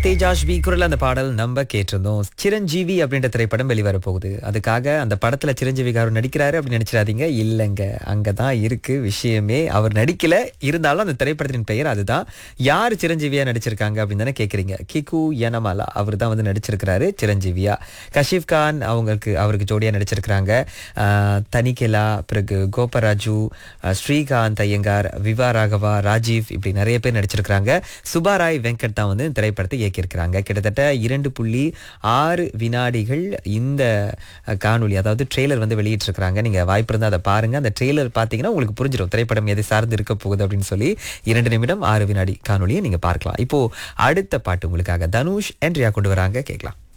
தேஜாஷ் we குரல் அந்த பாடல் நம்ம கேட்டிருந்தோம் சிரஞ்சீவி அப்படின்ற திரைப்படம் வெளிவர போகுது அதுக்காக அந்த படத்துல சிரஞ்சீவி காரு நடிக்கிறாரு அப்படின்னு நினைச்சிடாதீங்க இல்லைங்க அங்கதான் இருக்கு விஷயமே அவர் நடிக்கல இருந்தாலும் அந்த திரைப்படத்தின் பெயர் அதுதான் யார் சிரஞ்சீவியா நடிச்சிருக்காங்க அப்படின்னு தானே கேக்குறீங்க கிகு யனமாலா அவர் தான் வந்து நடிச்சிருக்கிறாரு சிரஞ்சீவியா கஷிப் கான் அவங்களுக்கு அவருக்கு ஜோடியா நடிச்சிருக்கிறாங்க ஆஹ், தனிகேலா பிறகு கோபராஜு ஆஹ், ஸ்ரீகாந்த் ஐயங்கார் விவா ராகவா ராஜீவ் இப்படி நிறைய பேர் நடிச்சிருக்கிறாங்க சுபாராய் வெங்கட் தான் வந்து இந்த திரைப்படத்தை இயக்கியிருக்கிறாங்க கிட்டத்தட்ட இரண்டு புள்ளி ஆறு வினாடிகள் இந்த அஹ், காணொளி அதாவது ட்ரெய்லர் வந்து வெளியிட்டிருக்கிறாங்க நீங்க வாய்ப்பு இருந்தால் அதை பாருங்க அந்த ட்ரெய்லர் பார்த்தீங்கன்னா உங்களுக்கு புரிஞ்சிடும் திரைப்படம் எதை சார்ந்து இருக்க போகுது அப்படின்னு சொல்லி இரண்டு நிமிடம் ஆறு வினாடி காணொளியை நீங்க பார்க்கலாம் இப்போ அடுத்த பாட்டு உங்களுக்காக தனுஷ் என்றியா கொண்டு வராங்க கேட்கலாம்